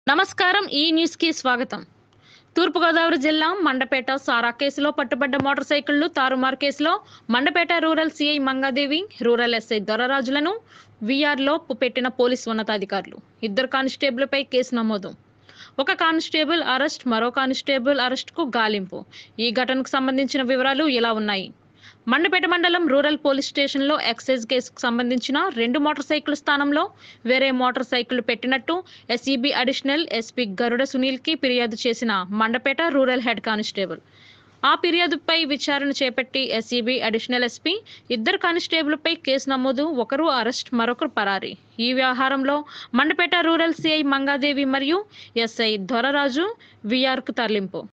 నమస్కారం ఈ న్యూస్ కి స్వాగతం తూర్పుగోదావరి జిల్లా మండపేట సారా కేసులో పట్టుబడ్డ మోటార్ సైకిళ్లు తారుమారు కేసులో Mandapeta rural CI Mangadevi rural SI దొరరాజులను విఆర్లో పెట్టిన పోలీసు ఉన్నతాధికారులు ఇద్దరు కానిస్టేబుల్పై కేసు నమోదు ఒక కానిస్టేబుల్ అరెస్ట్ మరో కానిస్టేబుల్ అరెస్ట్కు గాలింపు ఈ ఘటనకు సంబంధించిన వివరాలు ఇలా ఉన్నాయి మండపేట మండలం రూరల్ పోలీస్ స్టేషన్లో ఎక్సైజ్ కేసుకు సంబంధించిన రెండు మోటార్ సైకిల్ స్థానంలో వేరే మోటార్ సైకిల్ పెట్టినట్టు ఎస్ఈబి అడిషనల్ ఎస్పీ గరుడ సునీల్కి ఫిర్యాదు చేసిన మండపేట రూరల్ హెడ్ కానిస్టేబుల్ ఆ ఫిర్యాదుపై విచారణ చేపట్టి ఎస్ఈబి అడిషనల్ ఎస్పీ ఇద్దరు కానిస్టేబుల్పై కేసు నమోదు ఒకరు అరెస్ట్ మరొకరు పరారీ ఈ వ్యవహారంలో మండపేట రూరల్ సిఐ మంగాదేవి మరియు ఎస్ఐ దొరరాజు విఆర్కు తరలింపు